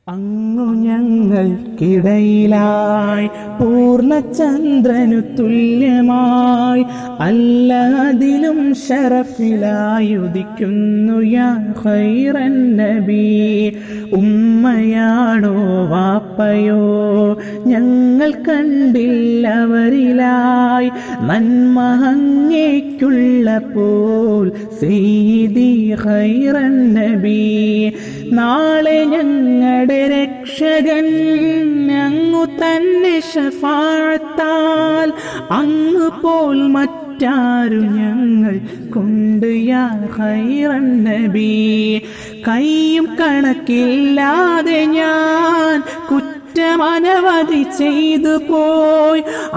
അങ്ങു ഞങ്ങൾക്കിടയിലായി പൂർണ്ണചന്ദ്രനു തുല്യമായി അല്ലതിലും ഷറഫിലായി ഉദിക്കുന്നു യാ ഖൈറൻ നബി ഉമ്മയാണോ വാപ്പയോ ഞങ്ങൾ കണ്ടില്ലവരിലായി നന്മ അങ്ങേക്കുള്ള പോൽ സെയ്തി ഖൈറൻ നബി നാളെ ഞങ്ങളുടെ രക്ഷകൻ അങ്ങു തന്നെ ഷഫാത്താൽ അങ്ങ് പോൽ മറ്റാരും ഞങ്ങൾ കൊണ്ട് യാ ഖൈറൻ നബി കൈയും കണക്കില്ലാതെ ഞാൻ കുറ്റമനവധി ചെയ്തു പോയി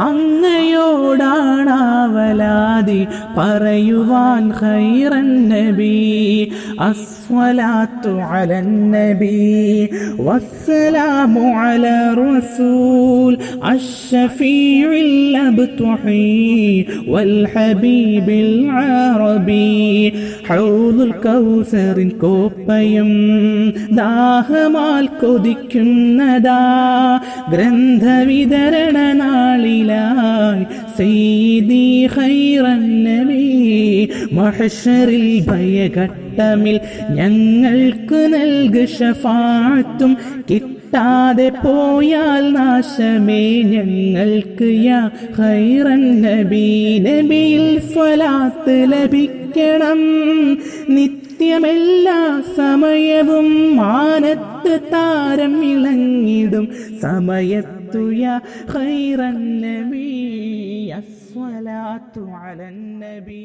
അങ്ങയോടാണാവലാതി പറയുവാൻ ഖൈറൻ നബി അസ്വലാത്തു അലൻ നബി വസ്സലാമു അല റസൂൽ അഷ്ഷഫീഉൽ അബ്തുഹി വൽ ഹബീബിൽ അറബി ഹൗദുൽ കൗസറിൻ കോപ്പയും ദാഹമാൽ കൊതിക്കുന്നതാ ഗ്രന്ഥവിതരണ നാളിലായി സെയ്തി ഖൈറൻ നബി മഹഷറിൽ ഭയഘട്ടമിൽ ഞങ്ങൾക്ക് നൽകു ഷഫാത്തും കിട്ടാതെ പോയാൽ നാശമേ ഞങ്ങൾക്ക് യാ ഖൈറൻ നബി നബിയിൽ സ്വലാത്ത് ലഭിക്കണം നിത്യമെല്ലാ സമയവും മാനത്ത് താരം ഇളങ്ങിടും സമയത്തു യാ ഖൈറൻ നബി അസ്വലാത്തു അലൻ നബി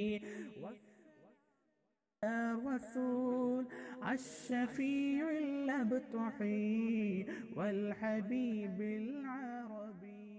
الرسول الشفيع الأبطحي والحبيب العربي